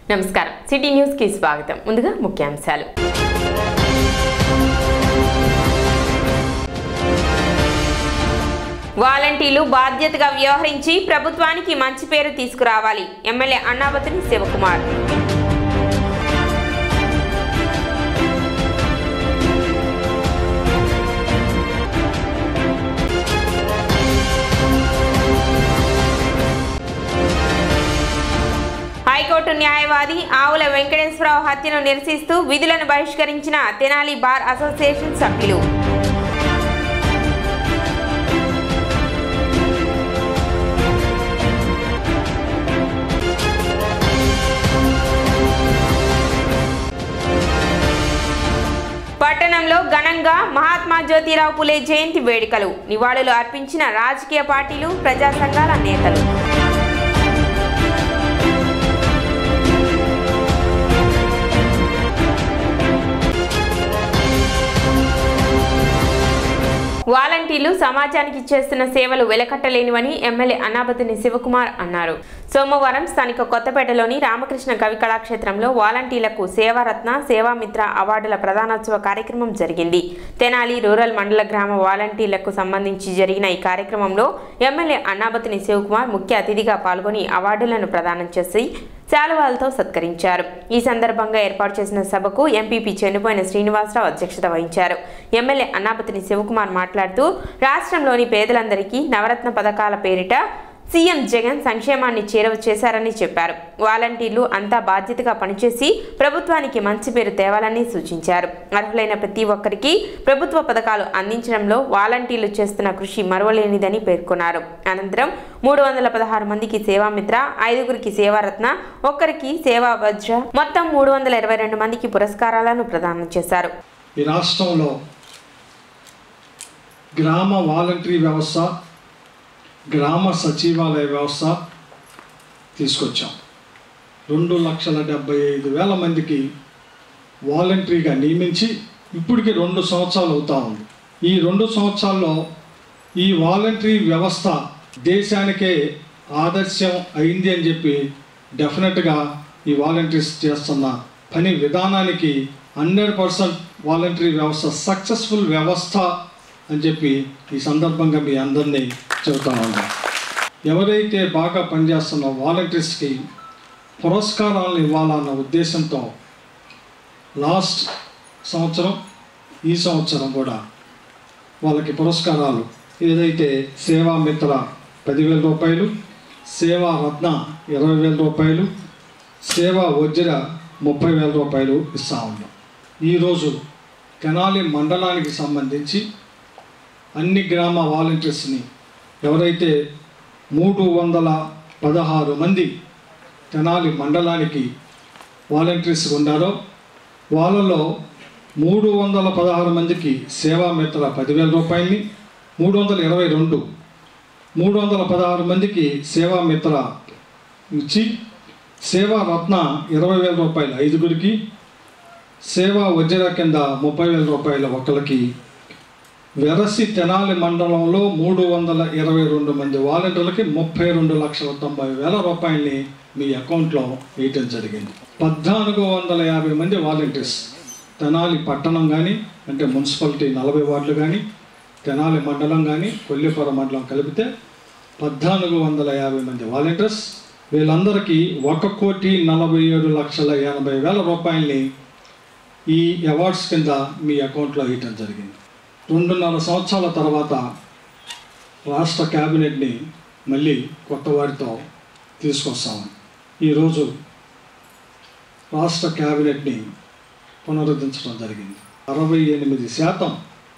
నమస్కారం city news కి స్వాగతం ముందుగా ముఖ్యాంశాలు వాలంటీర్లు బాధ్యతగా వ్యవహరించి ప్రభుత్వానికి మంచి పేరు తీసుకురావాలి ఎమ్మెల్యే అన్నావతిని శివకుమార్ హైకోర్టు న్యాయవాది ఆవుల వెంకటేశ్వరరావు హత్యను నిరసిస్తూ విధులను బహిష్కరించిన తెనాలి బార్ అసోసియేషన్ సభ్యులు పట్టణంలో ఘనంగా మహాత్మా జ్యోతిరావు పులే జయంతి వేడుకలు నివాళులు అర్పించిన రాజకీయ పార్టీలు ప్రజా సంఘాల నేతలు వాలంటీర్లు సమాజానికి చేస్తున్న సేవలు వెలకట్టలేనివని ఎమ్మెల్యే అన్నాబతిని శివకుమార్ అన్నారు సోమవారం స్థానిక కొత్తపేటలోని రామకృష్ణ కవి కళాక్షేత్రంలో వాలంటీర్లకు సేవారత్న సేవామిత్ర అవార్డుల ప్రధానోత్సవ కార్యక్రమం జరిగింది తెనాలి రూరల్ మండల గ్రామ వాలంటీర్లకు సంబంధించి జరిగిన ఈ కార్యక్రమంలో ఎమ్మెల్యే అన్నాబతిని శివకుమార్ ముఖ్య అతిథిగా పాల్గొని అవార్డులను ప్రదానం చేసి శాలువాలతో సత్కరించారు ఈ సందర్భంగా ఏర్పాటు చేసిన సభకు ఎంపీపీ చెన్నుపోయిన శ్రీనివాసరావు అధ్యక్షత వహించారు ఎమ్మెల్యే అన్నాపతిని శివకుమార్ మాట్లాడుతూ రాష్ట్రంలోని పేదలందరికీ నవరత్న పథకాల పేరిట సీఎం జగన్ సంక్షేమాన్ని చేరువ చేశారని చెప్పారు వాలంటీర్లు అంతా బాధ్యతగా పనిచేసి ప్రభుత్వానికి మంచి పేరు తేవాలని సూచించారు అర్హులైన ప్రతి ఒక్కరికి ప్రభుత్వ పథకాలు అందించడంలో వాలంటీర్లు చేస్తున్న కృషి మరవలేనిదని పేర్కొన్నారు అనంతరం మూడు వందల పదహారు మందికి సేవామిత్ర ఐదుగురికి సేవారత్న ఒక్కరికి సేవా వజ్ర మొత్తం మూడు వందల ఇరవై రెండు మందికి పురస్కారాలను ప్రదానం చేశారు ఈ రాష్ట్రంలో గ్రామ వాలంటరీ వ్యవస్థ గ్రామ సచివాలయ వ్యవస్థ తీసుకొచ్చాం రెండు లక్షల డెబ్బై ఐదు వేల మందికి వాలంటరీగా నియమించి ఇప్పటికి రెండు సంవత్సరాలు అవుతా ఉంది ఈ రెండు సంవత్సరాల్లో ఈ వాలంటరీ వ్యవస్థ దేశానికే ఆదర్శం అయింది అని చెప్పి డెఫినెట్గా ఈ వాలంటీర్స్ చేస్తున్న పని విధానానికి హండ్రెడ్ పర్సెంట్ వాలంటరీ వ్యవస్థ సక్సెస్ఫుల్ వ్యవస్థ అని చెప్పి ఈ సందర్భంగా మీ అందరినీ చెబుతా ఉన్నాం ఎవరైతే బాగా పనిచేస్తున్న వాలంటీర్స్కి పురస్కారాలను ఇవ్వాలన్న ఉద్దేశంతో లాస్ట్ సంవత్సరం ఈ సంవత్సరం కూడా వాళ్ళకి పురస్కారాలు ఏదైతే సేవామిత్ర పదివేల రూపాయలు సేవా రత్న ఇరవై వేల రూపాయలు సేవా వజ్ర ముప్పై వేల రూపాయలు ఇస్తా ఉన్నాం ఈరోజు తెనాలి మండలానికి సంబంధించి అన్ని గ్రామ వాలంటీర్స్ని ఎవరైతే మూడు వందల పదహారు మంది తెనాలి మండలానికి వాలంటీర్స్ ఉన్నారో వాళ్ళలో మూడు వందల పదహారు మందికి సేవామిత్ర పదివేల రూపాయలని మూడు వందల ఇరవై రెండు మూడు వందల పదహారు మందికి సేవామిత్ర ఇచ్చి సేవా రత్న ఇరవై వేల రూపాయలు ఐదుగురికి సేవా వజ్ర కింద ముప్పై వేల రూపాయల ఒకరికి వెరసి తెనాలి మండలంలో మూడు వందల ఇరవై రెండు మంది వాలంటీర్లకి ముప్పై రెండు లక్షల తొంభై వేల రూపాయలని మీ అకౌంట్లో వేయటం జరిగింది పద్నాలుగు వందల యాభై మంది వాలంటీర్స్ తెనాలి పట్టణం కానీ అంటే మున్సిపాలిటీ నలభై వార్డులు కానీ తెనాలి మండలం కానీ కొల్లిపురం మండలం కలిపితే పద్నాలుగు వందల యాభై మంది వాలంటీర్స్ వీళ్ళందరికీ ఒక కోటి నలభై ఏడు లక్షల ఎనభై వేల రూపాయలని ఈ అవార్డ్స్ కింద మీ అకౌంట్లో వేయటం జరిగింది రెండున్నర సంవత్సరాల తర్వాత రాష్ట్ర క్యాబినెట్ని మళ్ళీ కొత్త వారితో తీసుకొస్తాము ఈరోజు రాష్ట్ర క్యాబినెట్ని పునరుద్ధరించడం జరిగింది అరవై ఎనిమిది శాతం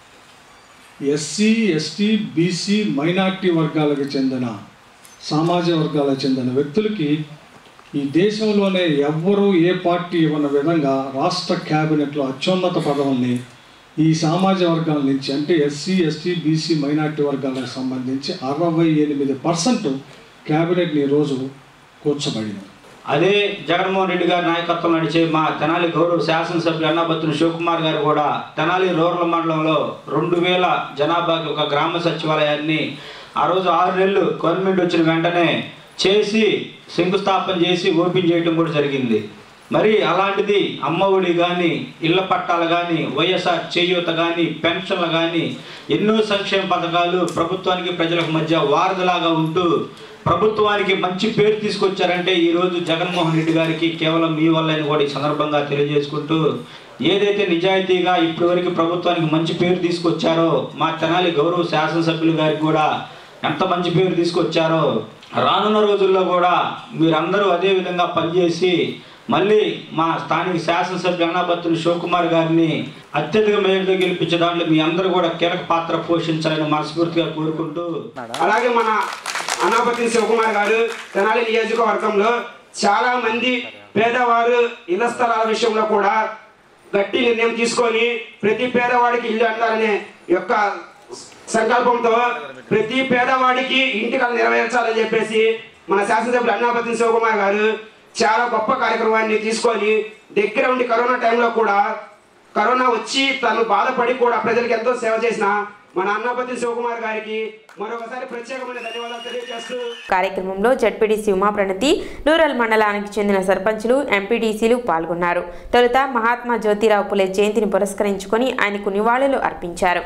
ఎస్సీ ఎస్టీ బీసీ మైనార్టీ వర్గాలకు చెందిన సామాజిక వర్గాలకు చెందిన వ్యక్తులకి ఈ దేశంలోనే ఎవ్వరూ ఏ పార్టీ ఇవ్వని విధంగా రాష్ట్ర క్యాబినెట్లో అత్యున్నత పదవుల్ని ఈ సామాజిక వర్గాల నుంచి అంటే ఎస్సీ ఎస్టీ బీసీ మైనార్టీ వర్గాలకు సంబంధించి అరవై ఎనిమిది పర్సెంట్ క్యాబినెట్ని ఈరోజు కూర్చోబడింది అదే జగన్మోహన్ రెడ్డి గారి నాయకత్వం నడిచే మా తెనాలి గౌరవ శాసనసభ్యులు అన్నబత్తుని శివకుమార్ గారు కూడా తెనాలి రూరల్ మండలంలో రెండు వేల జనాభాకి ఒక గ్రామ సచివాలయాన్ని ఆ రోజు ఆరు నెలలు గవర్నమెంట్ వచ్చిన వెంటనే చేసి శంకుస్థాపన చేసి ఓపెన్ చేయడం కూడా జరిగింది మరి అలాంటిది అమ్మఒడి కానీ ఇళ్ల పట్టాలు కానీ వైఎస్ఆర్ చేయూత కానీ పెన్షన్లు కానీ ఎన్నో సంక్షేమ పథకాలు ప్రభుత్వానికి ప్రజలకు మధ్య వారధిలాగా ఉంటూ ప్రభుత్వానికి మంచి పేరు తీసుకొచ్చారంటే ఈరోజు జగన్మోహన్ రెడ్డి గారికి కేవలం మీ వల్ల అని కూడా ఈ సందర్భంగా తెలియజేసుకుంటూ ఏదైతే నిజాయితీగా ఇప్పటివరకు ప్రభుత్వానికి మంచి పేరు తీసుకొచ్చారో మా తెనాలి గౌరవ శాసనసభ్యులు గారికి కూడా ఎంత మంచి పేరు తీసుకొచ్చారో రానున్న రోజుల్లో కూడా మీరందరూ అదే విధంగా పనిచేసి మళ్ళీ మా స్థానిక శాసనసభ్యు అన్నాబత్తుని శివకుమార్ గారిని అత్యధిక మేరతో గెలిపించే దాంట్లో మీ అందరూ కూడా కీలక పాత్ర పోషించాలని మనస్ఫూర్తిగా కోరుకుంటూ అలాగే మన అనాపతి శివకుమార్ గారు తెనాలి నియోజకవర్గంలో చాలా మంది పేదవారు ఇళ్ల స్థలాల విషయంలో కూడా గట్టి నిర్ణయం తీసుకొని ప్రతి పేదవాడికి ఇల్లు అందాలనే యొక్క సంకల్పంతో ప్రతి పేదవాడికి ఇంటి కళ నెరవేర్చాలని చెప్పేసి మన శాసనసభ్యులు అన్నాపతి శివకుమార్ గారు చాలా గొప్ప కార్యక్రమాన్ని తీసుకొని దగ్గర ఉండి కరోనా టైంలో కూడా కరోనా వచ్చి తను బాధపడి కూడా ప్రజలకు ఎంతో సేవ చేసిన మన అన్నపతి శివకుమార్ గారికి మరొకసారి ప్రత్యేకమైన ధన్యవాదాలు తెలియజేస్తూ కార్యక్రమంలో జడ్పీడీసీ ఉమాప్రణతి రూరల్ మండలానికి చెందిన సర్పంచులు ఎంపీడీసీలు పాల్గొన్నారు తొలుత మహాత్మా జ్యోతిరావు పులే జయంతిని పురస్కరించుకొని ఆయనకు నివాళులు అర్పించారు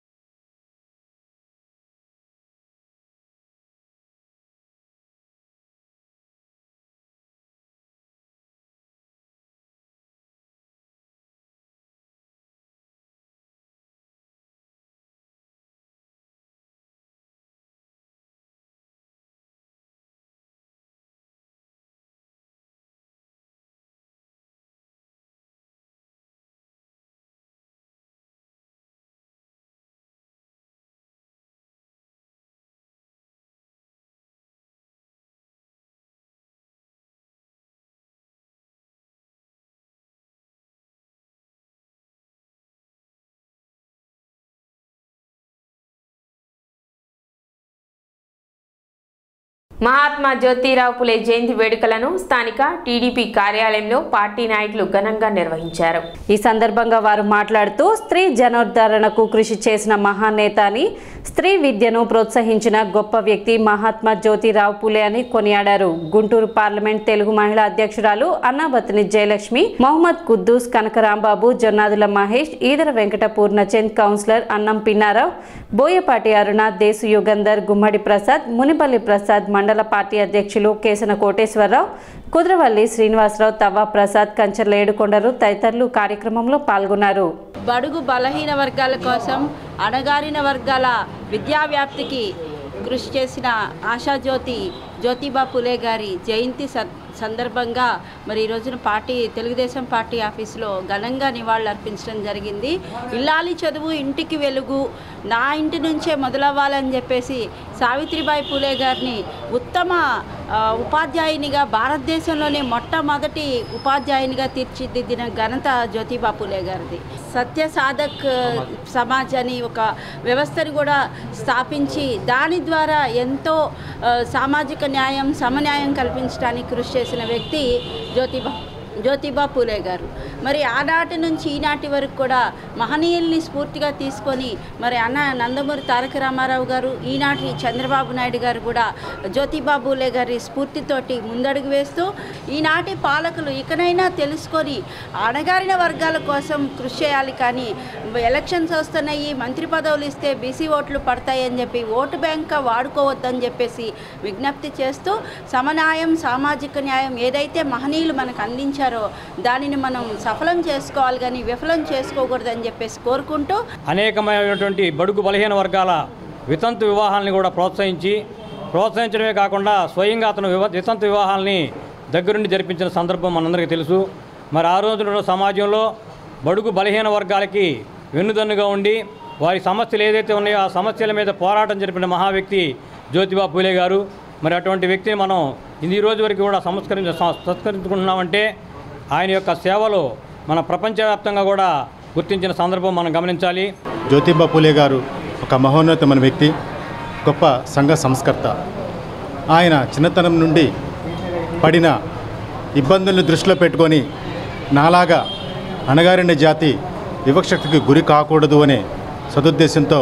మహాత్మా జ్యోతిరావు పులే జయంతి వేడుకలను స్థానిక టీడీపీ కార్యాలయంలో పార్టీ నాయకులు ఘనంగా నిర్వహించారు ఈ సందర్భంగా వారు మాట్లాడుతూ స్త్రీ జనోద్ధరణకు కృషి చేసిన మహానేత అని స్త్రీ విద్యను ప్రోత్సహించిన గొప్ప వ్యక్తి మహాత్మా జ్యోతిరావు పులే అని కొనియాడారు గుంటూరు పార్లమెంట్ తెలుగు మహిళా అధ్యక్షురాలు అన్నాబతిని జయలక్ష్మి మొహమ్మద్ కుద్దూస్ కనకరాంబాబు జొన్నాదుల మహేష్ ఈదర వెంకట పూర్ణచంద్ కౌన్సిలర్ అన్నం పిన్నారావు బోయపాటి అరుణ దేశు యుగంధర్ గుమ్మడి ప్రసాద్ మునిపల్లి ప్రసాద్ మండల పార్టీ అధ్యక్షులు కేసన కోటేశ్వరరావు కుద్రవల్లి శ్రీనివాసరావు తవ్వ ప్రసాద్ కంచర్ల ఏడుకొండరు తదితరులు కార్యక్రమంలో పాల్గొన్నారు బడుగు బలహీన వర్గాల కోసం అణగారిన వర్గాల విద్యా వ్యాప్తికి కృషి చేసిన ఆశాజ్యోతి జ్యోతిబా పులే గారి జయంతి స- సందర్భంగా మరి ఈ రోజున పార్టీ తెలుగుదేశం పార్టీ ఆఫీసులో ఘనంగా నివాళులు అర్పించడం జరిగింది ఇల్లాలి చదువు ఇంటికి వెలుగు నా ఇంటి నుంచే మొదలవ్వాలని చెప్పేసి సావిత్రిబాయి పూలే గారిని ఉత్తమ ఆ, ఉపాధ్యాయునిగా భారతదేశంలోనే మొట్టమొదటి ఉపాధ్యాయునిగా తీర్చిదిద్దిన ఘనత జ్యోతిబా పూలే గారిది సత్య సాధక్ సమాజ్ అని ఒక వ్యవస్థను కూడా స్థాపించి దాని ద్వారా ఎంతో ఆ, సామాజిక న్యాయం సమన్యాయం కల్పించడానికి కృషి చేసిన వ్యక్తి జ్యోతిబా జ్యోతిబా పూలే గారు మరి ఆనాటి నుంచి ఈనాటి వరకు కూడా మహనీయుల్ని స్ఫూర్తిగా తీసుకొని మరి అన్న నందమూరి తారక రామారావు గారు ఈనాటి చంద్రబాబు నాయుడు గారు కూడా జ్యోతిబా పూలే గారి స్ఫూర్తితోటి ముందడుగు వేస్తూ ఈనాటి పాలకులు ఇకనైనా తెలుసుకొని అణగారిన వర్గాల కోసం కృషి చేయాలి కానీ ఎలక్షన్స్ వస్తున్నాయి మంత్రి పదవులు ఇస్తే బీసీ ఓట్లు పడతాయని చెప్పి ఓటు బ్యాంక్గా వాడుకోవద్దని చెప్పేసి విజ్ఞప్తి చేస్తూ సమన్యాయం సామాజిక న్యాయం ఏదైతే మహనీయులు మనకు అందించారో దానిని మనం సఫలం చేసుకోవాలి కానీ విఫలం చేసుకోకూడదని చెప్పేసి కోరుకుంటూ అనేకమైనటువంటి బడుగు బలహీన వర్గాల వితంతు వివాహాలని కూడా ప్రోత్సహించి ప్రోత్సహించడమే కాకుండా స్వయంగా అతను వివ వితంతు వివాహాలని దగ్గరుండి జరిపించిన సందర్భం మనందరికీ తెలుసు మరి ఆ రోజున సమాజంలో బడుగు బలహీన వర్గాలకి వెన్నుదన్నుగా ఉండి వారి సమస్యలు ఏదైతే ఉన్నాయో ఆ సమస్యల మీద పోరాటం జరిపిన మహా వ్యక్తి జ్యోతిబా పూలే గారు మరి అటువంటి వ్యక్తిని మనం ఇది ఈ రోజు వరకు కూడా సంస్కరించ సం- సంస్కరించుకుంటున్నామంటే ఆయన యొక్క సేవలు మన ప్రపంచవ్యాప్తంగా కూడా గుర్తించిన సందర్భం మనం గమనించాలి జ్యోతిబా పూలే గారు ఒక మహోన్నతమైన వ్యక్తి గొప్ప సంఘ సంస్కర్త ఆయన చిన్నతనం నుండి పడిన ఇబ్బందులను దృష్టిలో పెట్టుకొని నాలాగా అణగారిన జాతి వివక్షతకి గురి కాకూడదు అనే సదుద్దేశంతో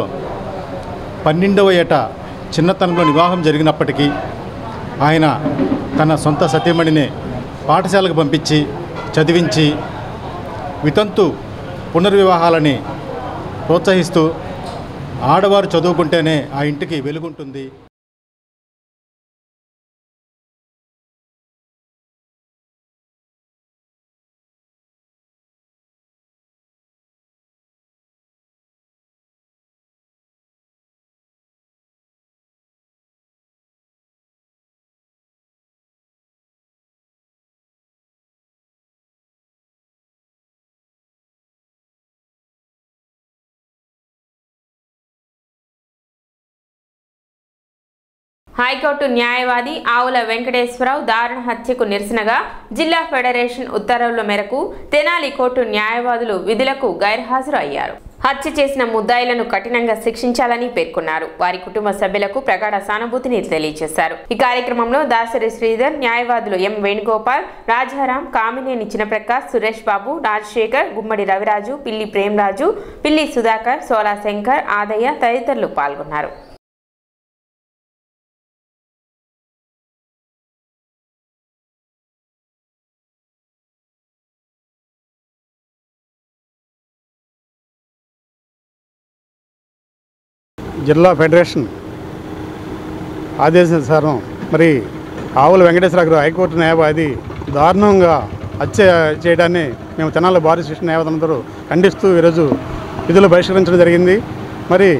పన్నెండవ ఏట చిన్నతనంలో వివాహం జరిగినప్పటికీ ఆయన తన సొంత సతీమణిని పాఠశాలకు పంపించి చదివించి వితంతు పునర్వివాహాలని ప్రోత్సహిస్తూ ఆడవారు చదువుకుంటేనే ఆ ఇంటికి వెలుగుంటుంది హైకోర్టు న్యాయవాది ఆవుల వెంకటేశ్వరరావు దారుణ హత్యకు నిరసనగా జిల్లా ఫెడరేషన్ ఉత్తర్వుల మేరకు తెనాలి కోర్టు న్యాయవాదులు విధులకు గైర్హాజరు అయ్యారు హత్య చేసిన ముద్దాయిలను కఠినంగా శిక్షించాలని పేర్కొన్నారు వారి కుటుంబ సభ్యులకు ప్రగాఢ సానుభూతిని తెలియజేశారు ఈ కార్యక్రమంలో దాసరి శ్రీధర్ న్యాయవాదులు ఎం వేణుగోపాల్ రాజారాం కామినేని చిన్నప్రకాష్ సురేష్ బాబు రాజశేఖర్ గుమ్మడి రవిరాజు పిల్లి ప్రేమరాజు పిల్లి సుధాకర్ సోలా శంకర్ ఆదయ్య తదితరులు పాల్గొన్నారు జిల్లా ఫెడరేషన్ ఆదేశానుసారం మరి ఆవుల వెంకటేశ్వర గారు హైకోర్టు న్యాయవాది దారుణంగా హత్య చేయడాన్ని మేము తెనాలి భారీ శిక్షణ న్యాయవాదులందరూ ఖండిస్తూ ఈరోజు విధులు బహిష్కరించడం జరిగింది మరి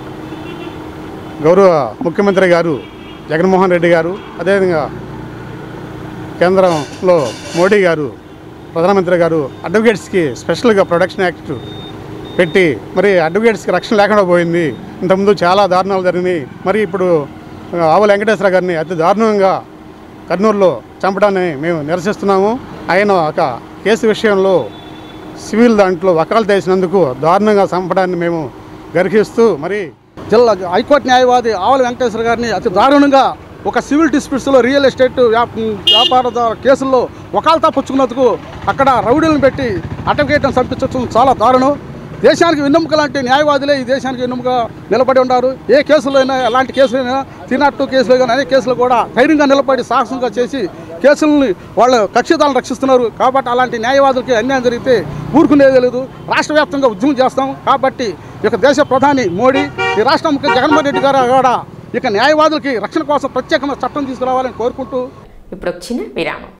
గౌరవ ముఖ్యమంత్రి గారు జగన్మోహన్ రెడ్డి గారు అదేవిధంగా కేంద్రంలో మోడీ గారు ప్రధానమంత్రి గారు అడ్వకేట్స్కి స్పెషల్గా ప్రొడక్షన్ యాక్ట్ పెట్టి మరి అడ్వకేట్స్కి రక్షణ లేకుండా పోయింది ఇంతకుముందు చాలా దారుణాలు జరిగినాయి మరి ఇప్పుడు ఆ, ఆవుల వెంకటేశ్వర గారిని అతి దారుణంగా కర్నూలులో చంపడాన్ని మేము నిరసిస్తున్నాము ఆయన ఒక కేసు విషయంలో సివిల్ దాంట్లో వకాలు చేసినందుకు దారుణంగా చంపడాన్ని మేము గర్హిస్తూ మరి జిల్లా హైకోర్టు న్యాయవాది ఆవల వెంకటేశ్వర గారిని అతి దారుణంగా ఒక సివిల్ డిస్ప్యూట్స్లో రియల్ ఎస్టేట్ వ్యాప వ్యాపార కేసుల్లో వకాలతా పుచ్చుకున్నందుకు అక్కడ రౌడీలను పెట్టి అటకేయటం చంపించడం చాలా దారుణం దేశానికి వెన్నెముక లాంటి న్యాయవాదులే ఈ దేశానికి వెన్నెముక నిలబడి ఉన్నారు ఏ కేసులో అయినా ఎలాంటి కేసులైనా తినట్టు కేసులు కానీ అనే కేసులు కూడా ధైర్యంగా నిలబడి సాహసంగా చేసి కేసుల్ని వాళ్ళ కక్షితాలను రక్షిస్తున్నారు కాబట్టి అలాంటి న్యాయవాదులకి అన్యాయం జరిగితే ఊరుకునేది లేదు రాష్ట్ర వ్యాప్తంగా ఉద్యమం చేస్తాం కాబట్టి ఇక దేశ ప్రధాని మోడీ ఈ రాష్ట్ర ముఖ్య జగన్మోహన్ రెడ్డి గారు కూడా ఇక న్యాయవాదులకి రక్షణ కోసం ప్రత్యేకమైన చట్టం తీసుకురావాలని కోరుకుంటూ ఇప్పుడు ఒక చిన్న విరామం